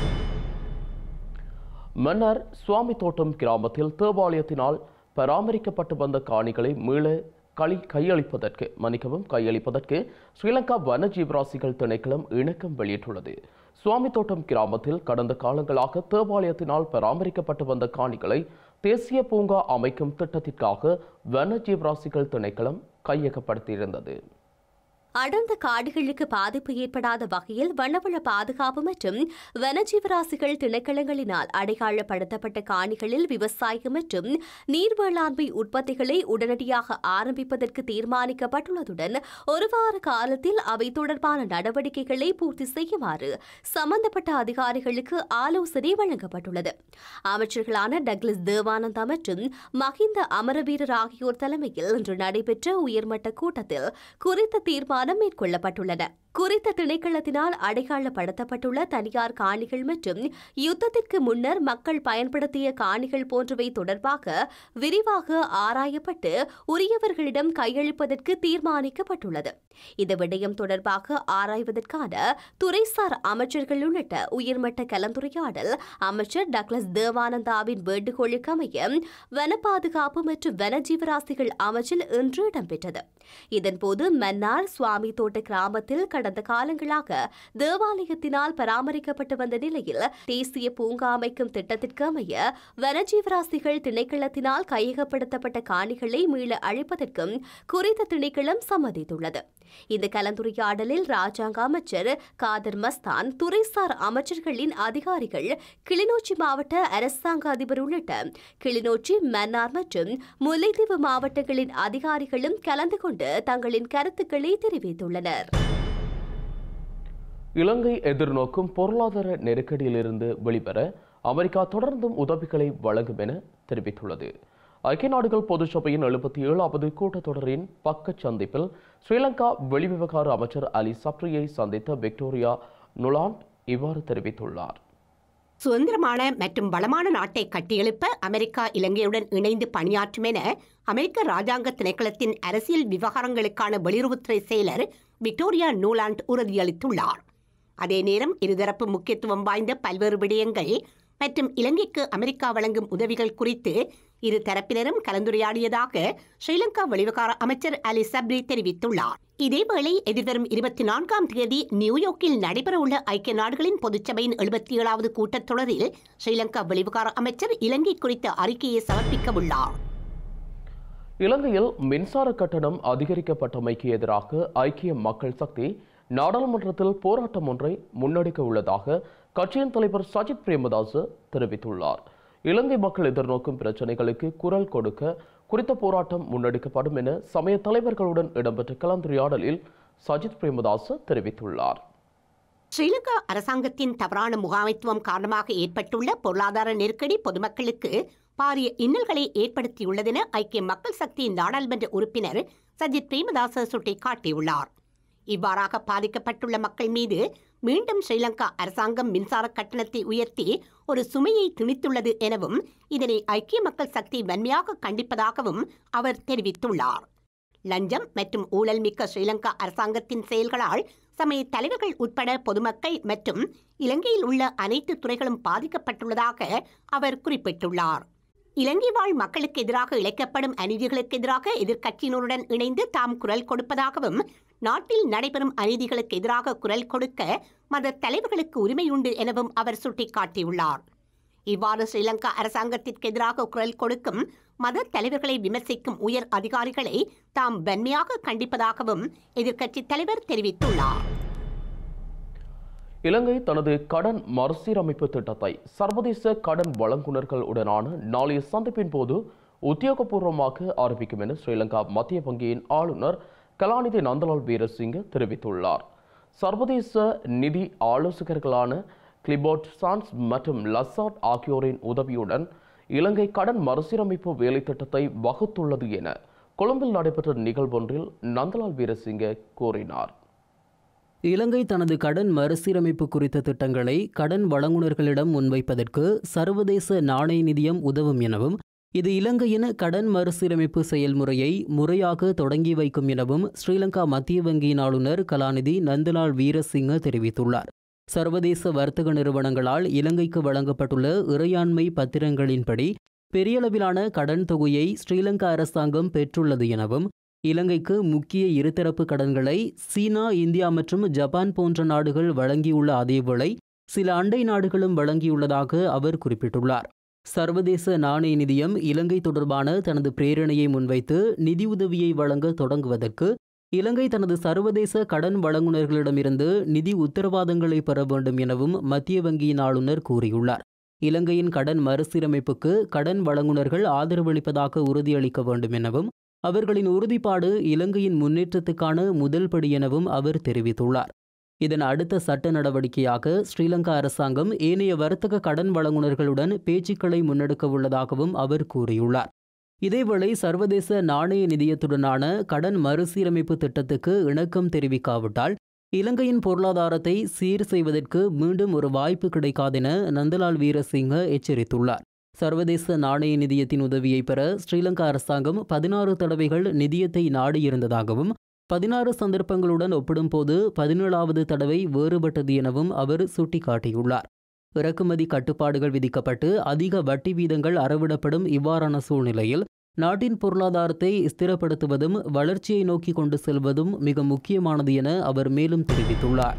மன்னர் சுவாமி தோட்டம் கிராமத்தில் தேவாலயத்தினால் பராமரிக்கப்பட்டு வந்த காணிகளை மீள களி கையளிப்பதற்கு மன்னிக்கவும் கையளிப்பதற்கு ஸ்ரீலங்கா வனஜீவராசிகள் திணைக்களம் இணக்கம் வெளியிட்டுள்ளது சுவாமி தோட்டம் கிராமத்தில் கடந்த காலங்களாக தேவாலயத்தினால் பராமரிக்கப்பட்டு வந்த காணிகளை தேசிய பூங்கா அமைக்கும் திட்டத்திற்காக வனஜீவராசிகள் திணைக்களம் கையகப்படுத்தியிருந்தது அடர்ந்த காடுகளுக்கு பாதிப்பு ஏற்படாத வகையில் வனவள பாதுகாப்பு மற்றும் வனஜீவராசிகள் திணைக்களங்களினால் அடையாளப்படுத்தப்பட்ட காணிகளில் விவசாயம் மற்றும் நீர் வேளாண்மை உற்பத்திகளை உடனடியாக ஆரம்பிப்பதற்கு தீர்மானிக்கப்பட்டுள்ளதுடன் ஒரு வார காலத்தில் அவை தொடர்பான நடவடிக்கைகளை பூர்த்தி செய்யுமாறு சம்பந்தப்பட்ட அதிகாரிகளுக்கு ஆலோசனை வழங்கப்பட்டுள்ளது அமைச்சர்களான டக்ளஸ் தேவானந்தா மற்றும் மஹிந்த அமரவீரர் ஆகியோர் தலைமையில் இன்று நடைபெற்ற உயர்மட்ட கூட்டத்தில் குறித்த தீர்மானம் மேற்கொள்ளப்பட்டுள்ளன குறித்த திணைக்களத்தினால் அடையாளப்படுத்தப்பட்டுள்ள தனியார் காணிகள் மற்றும் யுத்தத்திற்கு முன்னர் மக்கள் பயன்படுத்திய காணிகள் போன்றவை தொடர்பாக விரிவாக ஆராயப்பட்டு உரியவர்களிடம் கையளிப்பதற்கு தீர்மானிக்கப்பட்டுள்ளது இந்த விடயம் தொடர்பாக ஆராய்வதற்கான துறைசார் அமைச்சர்கள் உள்ளிட்ட உயர்மட்ட கலந்துரையாடல் அமைச்சர் டக்ளஸ் தேவானந்தாவின் வேண்டுகோளுக்கு அமைய வன பாதுகாப்பு மற்றும் வனஜீவராசிகள் அமைச்சில் இன்று இடம்பெற்றது இதன்போது மன்னார் சுவாமி தோட்ட கிராமத்தில் கடந்த காலங்களாக தேவாலயத்தினால் பராமரிக்கப்பட்டு வந்த நிலையில் தேசிய பூங்கா அமைக்கும் திட்டத்திற்கு அமைய வனஜீவராசிகள் திணைக்களத்தினால் கையகப்படுத்தப்பட்ட காணிகளை மீள அழிப்பதற்கும் குறித்த திணைக்களம் சம்மதித்துள்ளது இந்த கலந்துரையாடலில் ராஜாங்க அமைச்சர் காதர் மஸ்தான் துறைசார் அமைச்சர்களின் அதிகாரிகள் கிளிநொச்சி மாவட்ட அரசாங்க அதிபர் உள்ளிட்ட கிளிநொச்சி மன்னார் மற்றும் முல்லைத்தீவு மாவட்டங்களின் அதிகாரிகளும் கலந்து கொண்டு தங்களின் கருத்துக்களை தெரிவித்துள்ளனர் இலங்கை எதிர்நோக்கும் பொருளாதார நெருக்கடியிலிருந்து வெளிவர அமெரிக்கா தொடர்ந்தும் உதவிகளை வழங்கும் என தெரிவித்துள்ளது ஐக்கிய நாடுகள் பொதுச் சபையின் எழுபத்தி ஏழாவது கூட்டத்தொடரின் பக்க சந்திப்பில் ஸ்ரீலங்கா வெளிவிவகார அமைச்சர் அலி சப்ரியை சந்தித்த விக்டோரியா நுலாண்ட் இவ்வாறு தெரிவித்துள்ளார் சுதந்திரமான மற்றும் வளமான நாட்டை கட்டியெழுப்ப அமெரிக்கா இலங்கையுடன் இணைந்து பணியாற்றும் என அமெரிக்க ராஜாங்க திணைக்களத்தின் அரசியல் விவகாரங்களுக்கான வெளியுறவுத்துறை செயலர் விக்டோரியா நூலாண்ட் உறுதியளித்துள்ளார் அதே நேரம் இருதரப்பு முக்கியத்துவம் வாய்ந்த பல்வேறு விடயங்கள் மற்றும் இலங்கைக்கு அமெரிக்கா வழங்கும் உதவிகள் குறித்து இரு தரப்பினரும் கலந்துரையாடியதாக ஸ்ரீலங்கா வெளிவிவகார அமைச்சர் அலி சப்ரி தெரிவித்துள்ளார் இதேவேளை எதிர்வரும் இருபத்தி நான்காம் தேதி நியூயார்க்கில் நடைபெறவுள்ள ஐக்கிய நாடுகளின் பொதுச்சபையின் எழுபத்தி ஏழாவது கூட்டத்தொடரில் ஸ்ரீலங்கா வெளிவிவகார அமைச்சர் இலங்கை குறித்த அறிக்கையை சமர்ப்பிக்க உள்ளார் இலங்கையில் மின்சார கட்டணம் அதிகரிக்கப்பட்டமைக்கு எதிராக ஐக்கிய மக்கள் சக்தி நாடாளுமன்றத்தில் போராட்டம் ஒன்றை முன்னெடுக்க உள்ளதாக கட்சியின் தலைவர் சஜித் பிரேமதாஸ் தெரிவித்துள்ளார் இலங்கை மக்கள் எதிர்நோக்கும் பிரச்சனைகளுக்கு குரல் கொடுக்க குறித்த போராட்டம் முன்னெடுக்கப்படும் என சமய தலைவர்களுடன் இடம்பெற்ற கலந்துரையாடலில் சஜித் பிரேமதாஸ் தெரிவித்துள்ளார் ஸ்ரீலங்கா அரசாங்கத்தின் தவறான முகாமைத்துவம் காரணமாக ஏற்பட்டுள்ள பொருளாதார நெருக்கடி பொதுமக்களுக்கு பாரிய இன்னல்களை ஏற்படுத்தியுள்ளதென ஐக்கிய மக்கள் சக்தியின் நாடாளுமன்ற உறுப்பினர் சஜித் பிரேமதாச சுட்டிக்காட்டியுள்ளார் இவ்வாறாக பாதிக்கப்பட்டுள்ள மக்கள் மீது மீண்டும் ஸ்ரீலங்கா அரசாங்கம் மின்சார கட்டணத்தை உயர்த்தி ஒரு சுமையை திணித்துள்ளது எனவும் இதனை ஐக்கிய மக்கள் சக்தி வன்மையாக கண்டிப்பதாகவும் அவர் தெரிவித்துள்ளார் லஞ்சம் மற்றும் ஊழல் மிக்க ஸ்ரீலங்கா அரசாங்கத்தின் செயல்களால் சமய தலைவர்கள் உட்பட பொதுமக்கள் மற்றும் இலங்கையில் உள்ள அனைத்து துறைகளும் பாதிக்கப்பட்டுள்ளதாக அவர் குறிப்பிட்டுள்ளார் இலங்கை வாழ் மக்களுக்கு எதிராக இழைக்கப்படும் அநீதிகளுக்கு எதிராக எதிர்க்கட்சியினருடன் இணைந்து தாம் குரல் கொடுப்பதாகவும் நாட்டில் நடைபெறும் அநீதிகளுக்கு எதிராக குரல் கொடுக்க மத தலைவர்களுக்கு உரிமையுண்டு எனவும் அவர் சுட்டிக்காட்டியுள்ளார் இவ்வாறு ஸ்ரீலங்கா அரசாங்கத்திற்கு எதிராக குரல் கொடுக்கும் மத தலைவர்களை விமர்சிக்கும் உயர் அதிகாரிகளை தாம் வன்மையாக கண்டிப்பதாகவும் எதிர்க்கட்சித் தலைவர் தெரிவித்துள்ளார் இலங்கை தனது கடன் மறுசீரமைப்பு திட்டத்தை சர்வதேச கடன் வழங்குனர்கள் உடனான நாளைய சந்திப்பின் போது உத்தியோகபூர்வமாக ஆரம்பிக்கும் என ஸ்ரீலங்கா மத்திய வங்கியின் ஆளுநர் கலாநிதி நந்தலால் வீரசிங்க தெரிவித்துள்ளார் சர்வதேச நிதி ஆலோசகர்களான கிளிபோர்ட் சான்ஸ் மற்றும் லசாட் ஆகியோரின் உதவியுடன் இலங்கை கடன் மறுசீரமைப்பு வேலை திட்டத்தை வகுத்துள்ளது என கொழும்பில் நடைபெற்ற நிகழ்வொன்றில் நந்தலால் வீரசிங்க கூறினார் இலங்கை தனது கடன் மறுசீரமைப்பு குறித்த திட்டங்களை கடன் வழங்குனர்களிடம் முன்வைப்பதற்கு சர்வதேச நாணய நிதியம் உதவும் எனவும் இது இலங்கையின் கடன் மறுசீரமைப்பு செயல்முறையை முறையாக தொடங்கி வைக்கும் எனவும் ஸ்ரீலங்கா மத்திய வங்கியின் ஆளுநர் கலாநிதி நந்தலால் வீரசிங்க தெரிவித்துள்ளார் சர்வதேச வர்த்தக நிறுவனங்களால் இலங்கைக்கு வழங்கப்பட்டுள்ள இறையாண்மை பத்திரங்களின்படி பெரியளவிலான கடன் தொகையை ஸ்ரீலங்கா அரசாங்கம் பெற்றுள்ளது எனவும் இலங்கைக்கு முக்கிய இருதரப்பு கடன்களை சீனா இந்தியா மற்றும் ஜப்பான் போன்ற நாடுகள் வழங்கியுள்ள அதேவேளை சில அண்டை நாடுகளும் வழங்கியுள்ளதாக அவர் குறிப்பிட்டுள்ளார் சர்வதேச நாணய நிதியம் இலங்கை தொடர்பான தனது பிரேரணையை முன்வைத்து நிதியுதவியை வழங்க தொடங்குவதற்கு இலங்கை தனது சர்வதேச கடன் வழங்குனர்களிடமிருந்து நிதி உத்தரவாதங்களை பெற வேண்டும் எனவும் மத்திய வங்கியின் ஆளுநர் கூறியுள்ளார் இலங்கையின் கடன் மறுசீரமைப்புக்கு கடன் வழங்குனர்கள் ஆதரவளிப்பதாக உறுதியளிக்க வேண்டும் எனவும் அவர்களின் உறுதிப்பாடு இலங்கையின் முன்னேற்றத்துக்கான முதல் படி எனவும் அவர் தெரிவித்துள்ளார் இதன் அடுத்த சட்ட நடவடிக்கையாக ஸ்ரீலங்கா அரசாங்கம் ஏனைய வர்த்தக கடன் வழங்குனர்களுடன் பேச்சுக்களை முன்னெடுக்க உள்ளதாகவும் அவர் கூறியுள்ளார் இதேவேளை சர்வதேச நாணய நிதியத்துடனான கடன் மறுசீரமைப்பு திட்டத்துக்கு இணக்கம் தெரிவிக்காவிட்டால் இலங்கையின் பொருளாதாரத்தை சீர் செய்வதற்கு மீண்டும் ஒரு வாய்ப்பு கிடைக்காதென நந்தலால் வீரசிங்க எச்சரித்துள்ளார் சர்வதேச நாணய நிதியத்தின் உதவியை பெற ஸ்ரீலங்கா அரசாங்கம் பதினாறு தடவைகள் நிதியத்தை நாடியிருந்ததாகவும் பதினாறு சந்தர்ப்பங்களுடன் ஒப்பிடும்போது பதினேழாவது தடவை வேறுபட்டது எனவும் அவர் சுட்டிக்காட்டியுள்ளார் இறக்குமதி கட்டுப்பாடுகள் விதிக்கப்பட்டு அதிக வட்டி வீதங்கள் அறவிடப்படும் இவ்வாறான சூழ்நிலையில் நாட்டின் பொருளாதாரத்தை ஸ்திரப்படுத்துவதும் வளர்ச்சியை நோக்கி கொண்டு செல்வதும் மிக முக்கியமானது என அவர் மேலும் தெரிவித்துள்ளார்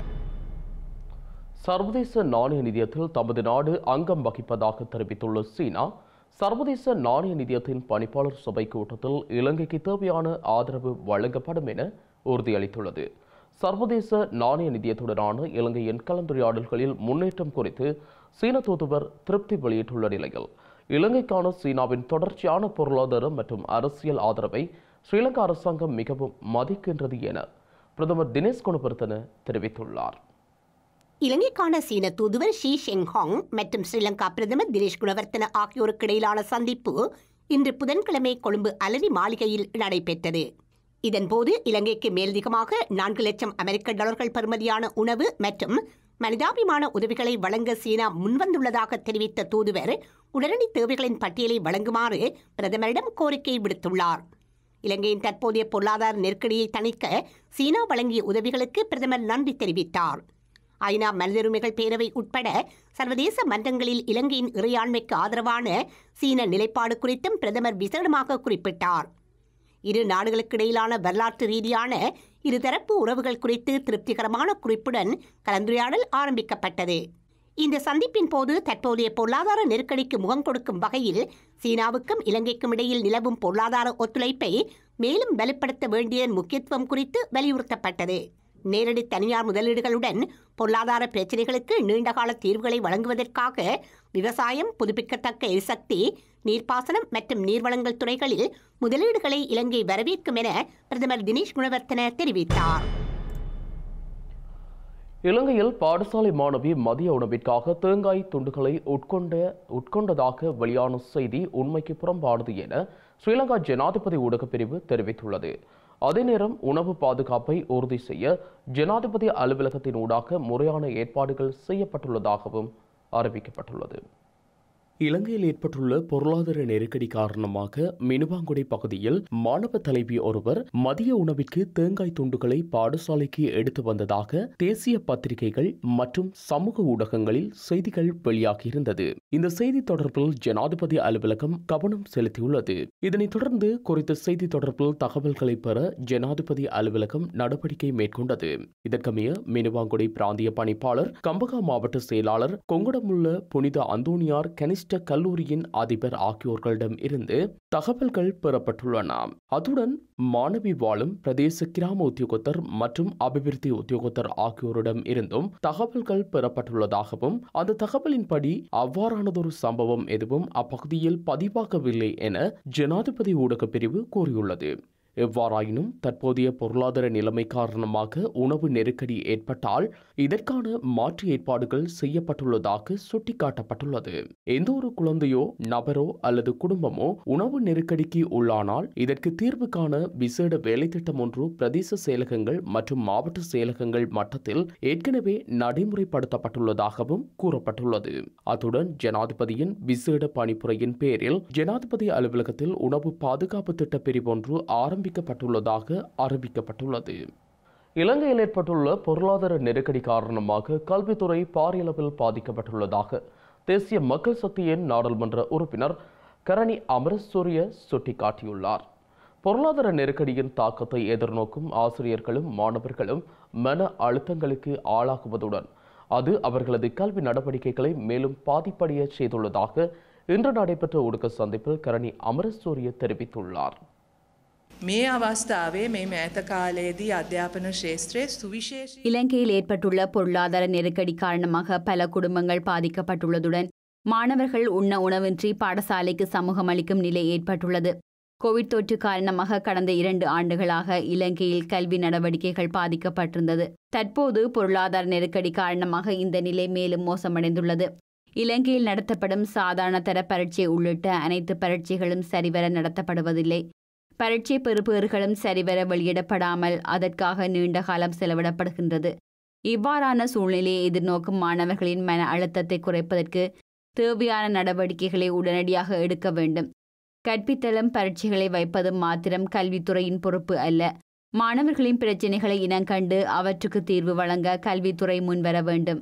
சர்வதேச நாணய நிதியத்தில் தமது நாடு அங்கம் வகிப்பதாக தெரிவித்துள்ள சீனா சர்வதேச நாணய நிதியத்தின் பணிப்பாளர் சபை கூட்டத்தில் இலங்கைக்கு தேவையான ஆதரவு வழங்கப்படும் என உறுதியளித்துள்ளது சர்வதேச நாணய நிதியத்துடனான இலங்கையின் கலந்துரையாடல்களில் முன்னேற்றம் குறித்து சீன தூதுவர் திருப்தி வெளியிட்டுள்ள நிலையில் இலங்கைக்கான சீனாவின் தொடர்ச்சியான பொருளாதார மற்றும் அரசியல் ஆதரவை ஸ்ரீலங்கா அரசாங்கம் மிகவும் மதிக்கின்றது என பிரதமர் தினேஷ் குணவர்த்தன தெரிவித்துள்ளார் இலங்கைக்கான சீன தூதுவர் ஷி ஷெங்ஹாங் மற்றும் ஸ்ரீலங்கா பிரதமர் தினேஷ் குணவர்த்தன ஆகியோருக்கு இடையிலான சந்திப்பு இன்று புதன்கிழமை கொழும்பு அலரி மாளிகையில் நடைபெற்றது இதன்போது இலங்கைக்கு மேலதிகமாக நான்கு லட்சம் அமெரிக்க டாலர்கள் பெறுமதியான உணவு மற்றும் மனிதாபிமான உதவிகளை வழங்க சீனா முன்வந்துள்ளதாக தெரிவித்த தூதுவர் உடனடி தேவைகளின் பட்டியலை வழங்குமாறு பிரதமரிடம் கோரிக்கை விடுத்துள்ளார் இலங்கையின் தற்போதைய பொருளாதார நெருக்கடியை தணிக்க சீனா வழங்கிய உதவிகளுக்கு பிரதமர் நன்றி தெரிவித்தார் ஐநா மனிதரிமைகள் பேரவை உட்பட சர்வதேச மன்றங்களில் இலங்கையின் இறையாண்மைக்கு ஆதரவான சீன நிலைப்பாடு குறித்தும் பிரதமர் விசேடமாக குறிப்பிட்டார் இரு நாடுகளுக்கிடையிலான வரலாற்று ரீதியான இருதரப்பு உறவுகள் குறித்து திருப்திகரமான குறிப்புடன் கலந்துரையாடல் ஆரம்பிக்கப்பட்டது இந்த சந்திப்பின் போது தற்போதைய பொருளாதார நெருக்கடிக்கு முகம் கொடுக்கும் வகையில் சீனாவுக்கும் இலங்கைக்கும் இடையில் நிலவும் பொருளாதார ஒத்துழைப்பை மேலும் வலுப்படுத்த வேண்டிய முக்கியத்துவம் குறித்து வலியுறுத்தப்பட்டது நேரடி தனியார் முதலீடுகளுடன் பொருளாதார பிரச்சினைகளுக்கு நீண்டகால தீர்வுகளை வழங்குவதற்காக விவசாயம் புதுப்பிக்கத்தக்க எரிசக்தி நீர்ப்பாசனம் மற்றும் நீர்வளங்கள் துறைகளில் முதலீடுகளை இலங்கை வரவேற்கும் என பிரதமர் தினேஷ் குணவர்த்தன தெரிவித்தார் இலங்கையில் பாடசாலை மாணவி மதிய உணவிற்காக தேங்காய் துண்டுகளை உட்கொண்ட உட்கொண்டதாக வெளியான செய்தி உண்மைக்கு புறம்பானது என ஸ்ரீலங்கா ஜனாதிபதி ஊடகப் பிரிவு தெரிவித்துள்ளது அதே நேரம் உணவு பாதுகாப்பை உறுதி செய்ய ஜனாதிபதி அலுவலகத்தின் ஊடாக முறையான ஏற்பாடுகள் செய்யப்பட்டுள்ளதாகவும் அறிவிக்கப்பட்டுள்ளது இலங்கையில் ஏற்பட்டுள்ள பொருளாதார நெருக்கடி காரணமாக மினுவாங்குடை பகுதியில் மாணவ தலைவி ஒருவர் மதிய உணவிற்கு தேங்காய் துண்டுகளை பாடசாலைக்கு எடுத்து வந்ததாக தேசிய பத்திரிகைகள் மற்றும் சமூக ஊடகங்களில் செய்திகள் வெளியாகியிருந்தது இந்த செய்தி தொடர்பில் ஜனாதிபதி அலுவலகம் கவனம் செலுத்தியுள்ளது இதனைத் தொடர்ந்து குறித்த செய்தி தொடர்பில் தகவல்களை பெற ஜனாதிபதி அலுவலகம் நடவடிக்கை மேற்கொண்டது இதற்கமைய மினுவாங்குடை பிராந்திய பணிப்பாளர் கம்பகா மாவட்ட செயலாளர் கொங்கடமுள்ள புனித அந்தோனியார் கனிஷ்ட கல்லூரியின் அதிபர் ஆகியோர்களிடம் இருந்து தகவல்கள் பெறப்பட்டுள்ளன அதுடன் மாணவி வாழும் பிரதேச கிராம உத்தியோகத்தர் மற்றும் அபிவிருத்தி உத்தியோகத்தர் ஆகியோரிடம் இருந்தும் தகவல்கள் பெறப்பட்டுள்ளதாகவும் அந்த தகவலின்படி அவ்வாறானதொரு சம்பவம் எதுவும் அப்பகுதியில் பதிவாகவில்லை என ஜனாதிபதி ஊடகப் பிரிவு கூறியுள்ளது எவ்வாறாயினும் தற்போதைய பொருளாதார நிலைமை காரணமாக உணவு நெருக்கடி ஏற்பட்டால் இதற்கான மாற்று ஏற்பாடுகள் செய்யப்பட்டுள்ளதாக சுட்டிக்காட்டப்பட்டுள்ளது எந்த ஒரு குழந்தையோ நபரோ அல்லது குடும்பமோ உணவு நெருக்கடிக்கு உள்ளானால் இதற்கு தீர்வு காண விசேட வேலை திட்டம் ஒன்று பிரதேச செயலகங்கள் மற்றும் மாவட்ட செயலகங்கள் மட்டத்தில் ஏற்கனவே நடைமுறைப்படுத்தப்பட்டுள்ளதாகவும் கூறப்பட்டுள்ளது அத்துடன் ஜனாதிபதியின் விசேட பணிப்புரையின் பேரில் ஜனாதிபதி அலுவலகத்தில் உணவு பாதுகாப்பு திட்ட பிரிவு ஒன்று ஆரம்பிக்கப்பட்டுள்ளதாக அறிவிக்கப்பட்டுள்ளது இலங்கையில் ஏற்பட்டுள்ள பொருளாதார நெருக்கடி காரணமாக கல்வித்துறை பாரியளவில் பாதிக்கப்பட்டுள்ளதாக தேசிய மக்கள் சக்தியின் நாடாளுமன்ற உறுப்பினர் கரணி அமரசூரிய சுட்டிக்காட்டியுள்ளார் பொருளாதார நெருக்கடியின் தாக்கத்தை எதிர்நோக்கும் ஆசிரியர்களும் மாணவர்களும் மன அழுத்தங்களுக்கு ஆளாகுவதுடன் அது அவர்களது கல்வி நடவடிக்கைகளை மேலும் பாதிப்படைய செய்துள்ளதாக இன்று நடைபெற்ற ஊடக சந்திப்பில் கரணி அமரசூரிய தெரிவித்துள்ளார் මේ අවස්ථාවේ මේ මෑත කාලයේදී අධ්‍යාපන ශේත්‍රයේ සුවිශේෂී இலங்கையில் ஏற்பட்டுள்ள பொருளாதார நெருக்கடி காரணமாக பல குடும்பங்கள் பாதிக்கப்பட்டுள்ளதுடன் மாணவர்கள் உண்ண உணவின்றி பாடசாலைக்கு சமூகம் அளிக்கும் நிலை ஏற்பட்டுள்ளது கோவிட் தொற்று காரணமாக கடந்த இரண்டு ஆண்டுகளாக இலங்கையில் கல்வி நடவடிக்கைகள் பாதிக்கப்பட்டிருந்தது தற்போது பொருளாதார நெருக்கடி காரணமாக இந்த நிலை மேலும் மோசமடைந்துள்ளது இலங்கையில் நடத்தப்படும் சாதாரண தர பரீட்சை உள்ளிட்ட அனைத்து பரீட்சைகளும் சரிவர நடத்தப்படுவதில்லை பரீட்சை பெறுபேறுகளும் சரிவர வெளியிடப்படாமல் அதற்காக நீண்ட காலம் செலவிடப்படுகின்றது இவ்வாறான சூழ்நிலையை எதிர்நோக்கும் மாணவர்களின் மன அழுத்தத்தை குறைப்பதற்கு தேவையான நடவடிக்கைகளை உடனடியாக எடுக்க வேண்டும் கற்பித்தலும் பரீட்சைகளை வைப்பதும் மாத்திரம் கல்வித்துறையின் பொறுப்பு அல்ல மாணவர்களின் பிரச்சினைகளை இனங்கண்டு அவற்றுக்கு தீர்வு வழங்க கல்வித்துறை முன்வர வேண்டும்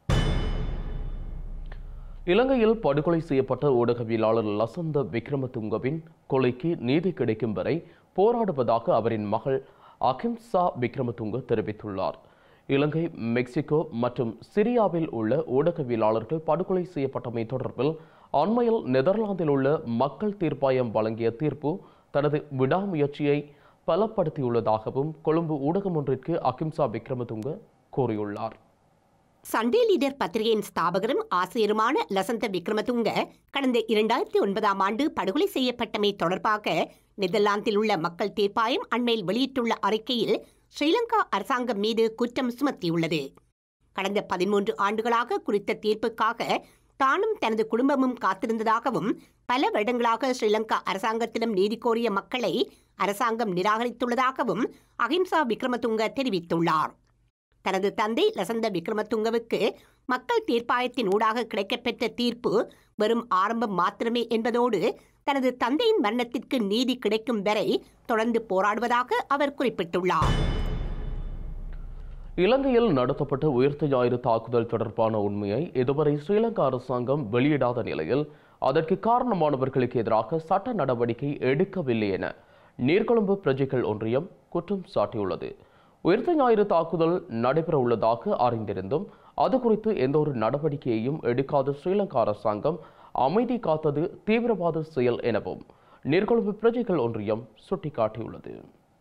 இலங்கையில் படுகொலை செய்யப்பட்ட ஊடகவியலாளர் லசந்த விக்ரமதுங்கவின் கொலைக்கு நீதி கிடைக்கும் வரை போராடுவதாக அவரின் மகள் அகிம்சா விக்ரமதுங்க தெரிவித்துள்ளார் இலங்கை மெக்சிகோ மற்றும் சிரியாவில் உள்ள ஊடகவியலாளர்கள் படுகொலை செய்யப்பட்டமை தொடர்பில் அண்மையில் நெதர்லாந்தில் உள்ள மக்கள் தீர்ப்பாயம் வழங்கிய தீர்ப்பு தனது விடாமுயற்சியை பலப்படுத்தியுள்ளதாகவும் கொழும்பு ஊடகம் ஒன்றிற்கு அகிம்சா விக்ரமதுங்க கூறியுள்ளார் சண்டே லீடர் பத்திரிகையின் ஸ்தாபகரும் ஆசிரியருமான லசந்த விக்ரமதுங்க கடந்த இரண்டாயிரத்தி ஒன்பதாம் ஆண்டு படுகொலை செய்யப்பட்டமை தொடர்பாக நெதர்லாந்தில் உள்ள மக்கள் தீர்ப்பாயம் அண்மையில் வெளியிட்டுள்ள அறிக்கையில் ஸ்ரீலங்கா அரசாங்கம் மீது குற்றம் சுமத்தியுள்ளது கடந்த பதிமூன்று ஆண்டுகளாக குறித்த தீர்ப்புக்காக தானும் தனது குடும்பமும் காத்திருந்ததாகவும் பல வருடங்களாக ஸ்ரீலங்கா அரசாங்கத்திடம் நீதி கோரிய மக்களை அரசாங்கம் நிராகரித்துள்ளதாகவும் அகிம்சா விக்ரமதுங்க தெரிவித்துள்ளார் தனது தந்தை லசந்த விக்ரமதுங்கவுக்கு மக்கள் தீர்ப்பாயத்தின் ஊடாக கிடைக்கப்பெற்ற தீர்ப்பு வெறும் ஆரம்பம் மாத்திரமே என்பதோடு தனது தந்தையின் மரணத்திற்கு நீதி கிடைக்கும் வரை தொடர்ந்து போராடுவதாக அவர் குறிப்பிட்டுள்ளார் இலங்கையில் நடத்தப்பட்ட உயிர்த்த ஞாயிறு தாக்குதல் தொடர்பான உண்மையை இதுவரை ஸ்ரீலங்கா அரசாங்கம் வெளியிடாத நிலையில் அதற்கு காரணமானவர்களுக்கு எதிராக சட்ட நடவடிக்கை எடுக்கவில்லை என நீர்கொழும்பு பிரஜைகள் ஒன்றியம் குற்றம் சாட்டியுள்ளது உயிர்த்த ஞாயிறு தாக்குதல் நடைபெற உள்ளதாக அறிந்திருந்தும் அது குறித்து எந்த ஒரு நடவடிக்கையையும் எடுக்காத ஸ்ரீலங்கா அரசாங்கம் அமைதி காத்தது தீவிரவாத செயல் எனவும் நீர்கொழும்பு பிரஜைகள் ஒன்றியம் சுட்டிக்காட்டியுள்ளது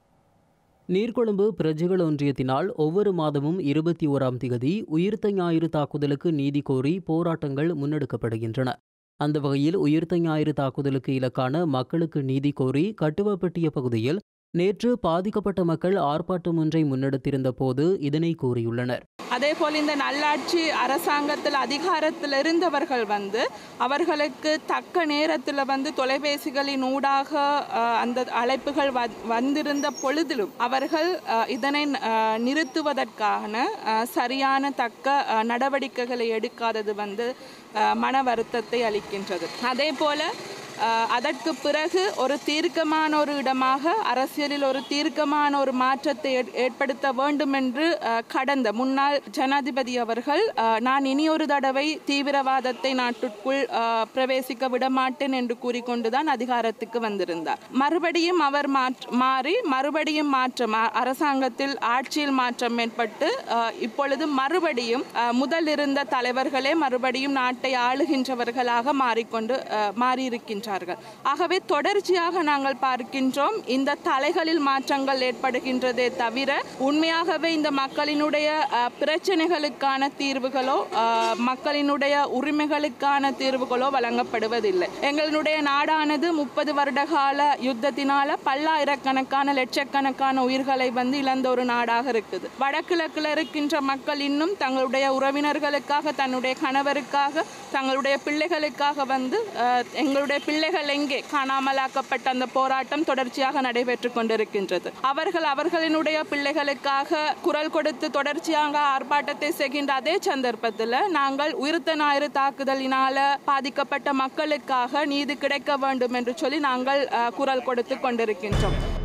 நீர்கொழும்பு பிரஜைகள் ஒன்றியத்தினால் ஒவ்வொரு மாதமும் இருபத்தி ஓராம் திகதி உயிர்த்த ஞாயிறு தாக்குதலுக்கு நீதி கோரி போராட்டங்கள் முன்னெடுக்கப்படுகின்றன அந்த வகையில் உயிர்த்த ஞாயிறு தாக்குதலுக்கு இலக்கான மக்களுக்கு நீதி கோரி கட்டுவப்பட்டிய பகுதியில் நேற்று பாதிக்கப்பட்ட மக்கள் ஆர்ப்பாட்டம் ஒன்றை முன்னெடுத்திருந்த போது இதனை கூறியுள்ளனர் அதேபோல் இந்த நல்லாட்சி அரசாங்கத்தில் அதிகாரத்தில் இருந்தவர்கள் வந்து அவர்களுக்கு தக்க நேரத்தில் வந்து தொலைபேசிகளின் ஊடாக அஹ், அந்த அழைப்புகள் வ- வந்திருந்த பொழுதிலும் அவர்கள் அஹ், இதனை அஹ், நிறுத்துவதற்கான அஹ், சரியான தக்க அஹ், நடவடிக்கைகளை எடுக்காதது வந்து அஹ், மன வருத்தத்தை அளிக்கின்றது அதே போல அஹ், அதற்கு பிறகு ஒரு தீர்க்கமான ஒரு இடமாக அரசியலில் ஒரு தீர்க்கமான ஒரு மாற்றத்தை ஏற்- ஏற்படுத்த வேண்டும் என்று அஹ், கடந்த முன்னாள் ஜனாதிபதி அவர்கள் அஹ், நான் இனியொரு தடவை தீவிரவாதத்தை நாட்டுக்குள் அஹ், பிரவேசிக்க விடமாட்டேன் என்று கூறிக்கொண்டுதான் அதிகாரத்துக்கு வந்திருந்தார் மறுபடியும் அவர் மாற்ற மாறி மறுபடியும் மாற்றம் அ- அரசாங்கத்தில் ஆட்சியில் மாற்றம் ஏற்பட்டு அஹ், இப்பொழுது மறுபடியும் அஹ், முதல் இருந்த தலைவர்களே மறுபடியும் நாட்டை ஆளுகின்றவர்களாக மாறிக்கொண்டு அஹ், மாறியிருக்கின்றார்கள் ஆகவே தொடர்ச்சியாக நாங்கள் பார்க்கின்றோம் இந்த தலைகளில் மாற்றங்கள் ஏற்படுகின்றதே தவிர உண்மையாகவே இந்த மக்களினுடைய அஹ், பிரச்சனைகளுக்கான தீர்வுகளோ அஹ், மக்களினுடைய உரிமைகளுக்கான தீர்வுகளோ வழங்கப்படுவதில்லை எங்களுடைய நாடானது முப்பது வருட கால யுத்தத்தினால பல்லாயிரக்கணக்கான லட்சக்கணக்கான உயிர்களை வந்து இழந்த ஒரு நாடாக இருக்குது வடகிழக்கில் இருக்கின்ற மக்கள் இன்னும் தங்களுடைய உறவினர்களுக்காக தன்னுடைய கணவருக்காக தங்களுடைய பிள்ளைகளுக்காக வந்து அஹ், எங்களுடைய பிள்ளைகள் எங்கே காணாமலாக்கப்பட்ட அந்த போராட்டம் தொடர்ச்சியாக நடைபெற்று கொண்டிருக்கின்றது அவர்கள் அவர்களினுடைய பிள்ளைகளுக்காக குரல் கொடுத்து தொடர்ச்சியாக ஆர்ப்பாட்டத்தை செய்கின்ற அதே சந்தர்ப்பத்தில் நாங்கள் உயிர்த்த ஞாயிறு தாக்குதலினால பாதிக்கப்பட்ட மக்களுக்காக நீதி கிடைக்க வேண்டும் என்று சொல்லி நாங்கள் அஹ், குரல் கொடுத்து கொண்டிருக்கின்றோம்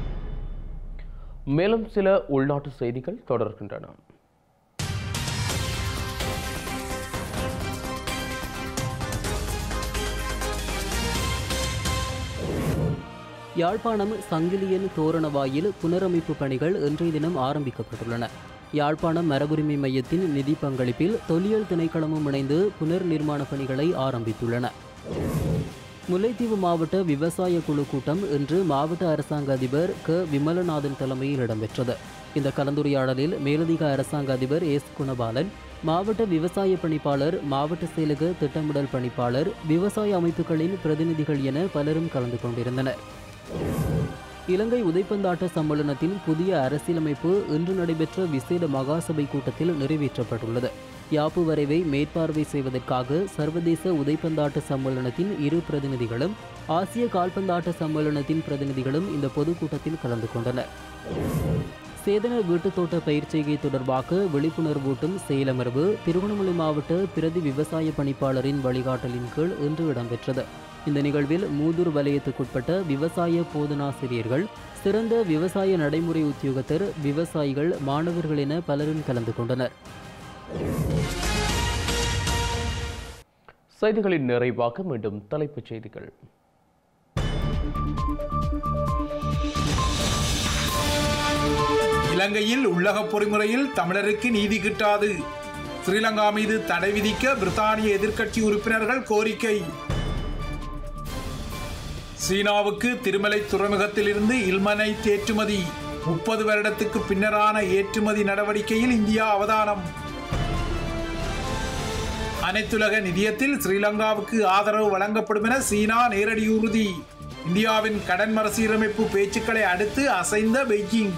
மேலும் சில உள்நாட்டு செய்திகள் தொடர்கின்றன யாழ்ப்பாணம் சங்கிலியன் தோரணவாயில் புனரமைப்பு பணிகள் இன்றைய தினம் ஆரம்பிக்கப்பட்டுள்ளன யாழ்ப்பாணம் மரபுரிமை மையத்தின் நிதி பங்களிப்பில் தொல்லியல் திணைக்களமும் இணைந்து புனர் நிர்மாண பணிகளை ஆரம்பித்துள்ளன முல்லைத்தீவு மாவட்ட விவசாய குழு கூட்டம் இன்று மாவட்ட அரசாங்க அதிபர் க விமலநாதன் தலைமையில் இடம்பெற்றது இந்த கலந்துரையாடலில் மேலதிக அரசாங்க அதிபர் எஸ் குணபாலன் மாவட்ட விவசாய பணிப்பாளர் மாவட்ட செயலக திட்டமிடல் பணிப்பாளர் விவசாய அமைப்புகளின் பிரதிநிதிகள் என பலரும் கலந்து கொண்டிருந்தனர் இலங்கை உதைப்பந்தாட்ட சம்மேளனத்தின் புதிய அரசியலமைப்பு இன்று நடைபெற்ற விசேட மகாசபை கூட்டத்தில் நிறைவேற்றப்பட்டுள்ளது யாப்பு வரைவை மேற்பார்வை செய்வதற்காக சர்வதேச உதைப்பந்தாட்ட சம்மேளனத்தின் இரு பிரதிநிதிகளும் ஆசிய கால்பந்தாட்ட சம்மேளனத்தின் பிரதிநிதிகளும் இந்த பொதுக்கூட்டத்தில் கலந்து கொண்டனர் சேதன வீட்டுத் தோட்ட பயிர் செய்கை தொடர்பாக விழிப்புணர்வூட்டும் செயலமர்வு திருவண்ணாமலை மாவட்ட பிரதி விவசாய பணிப்பாளரின் வழிகாட்டலின் கீழ் இன்று இடம்பெற்றது இந்த நிகழ்வில் மூதூர் வலயத்துக்குட்பட்ட விவசாய போதனாசிரியர்கள் சிறந்த விவசாய நடைமுறை உத்தியோகத்தர் விவசாயிகள் மாணவர்கள் என பலரும் கலந்து கொண்டனர் செய்திகளின் நிறைவாக மீண்டும் தலைப்புச் செய்திகள் இலங்கையில் உள்ளக பொறிமுறையில் தமிழருக்கு நீதி கிட்டாது ஸ்ரீலங்கா மீது தடை விதிக்க பிரித்தானிய எதிர்க்கட்சி உறுப்பினர்கள் கோரிக்கை சீனாவுக்கு திருமலை துறைமுகத்திலிருந்து இல்மனை ஏற்றுமதி முப்பது வருடத்துக்கு பின்னரான ஏற்றுமதி நடவடிக்கையில் இந்தியா அவதானம் அனைத்துலக நிதியத்தில் ஸ்ரீலங்காவுக்கு ஆதரவு வழங்கப்படும் என சீனா நேரடி உறுதி இந்தியாவின் கடன் மறுசீரமைப்பு பேச்சுக்களை அடுத்து அசைந்த பெய்ஜிங்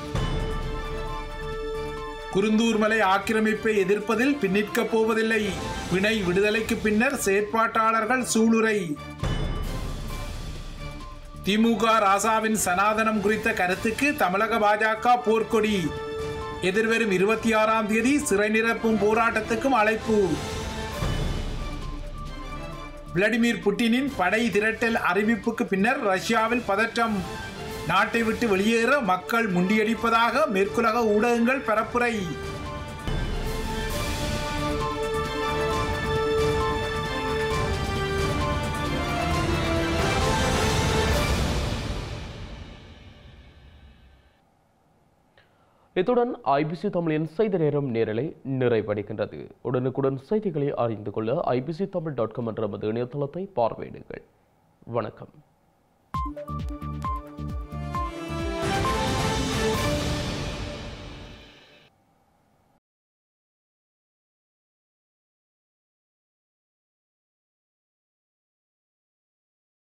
குருந்தூர் மலை ஆக்கிரமிப்பை எதிர்ப்பதில் பின்னிற்கப் போவதில்லை பிணை விடுதலைக்கு பின்னர் செயற்பாட்டாளர்கள் சூளுரை திமுக ராசாவின் சனாதனம் குறித்த கருத்துக்கு தமிழக பாஜக போர்க்கொடி எதிர்வரும் இருபத்தி ஆறாம் தேதி சிறை நிரப்பும் போராட்டத்துக்கும் அழைப்பு விளாடிமிர் புட்டினின் படை திரட்டல் அறிவிப்புக்கு பின்னர் ரஷ்யாவில் பதற்றம் நாட்டை விட்டு வெளியேற மக்கள் முண்டியடிப்பதாக மேற்குலக ஊடகங்கள் பரப்புரை இத்துடன் ஐபிசி தமிழின் செய்தி நேரம் நேரலை நிறைவடைகின்றது உடனுக்குடன் செய்திகளை அறிந்து கொள்ள ஐபிசி தமிழ் டாட் காம் என்ற நமது இணையதளத்தை பார்வையிடுங்கள் வணக்கம்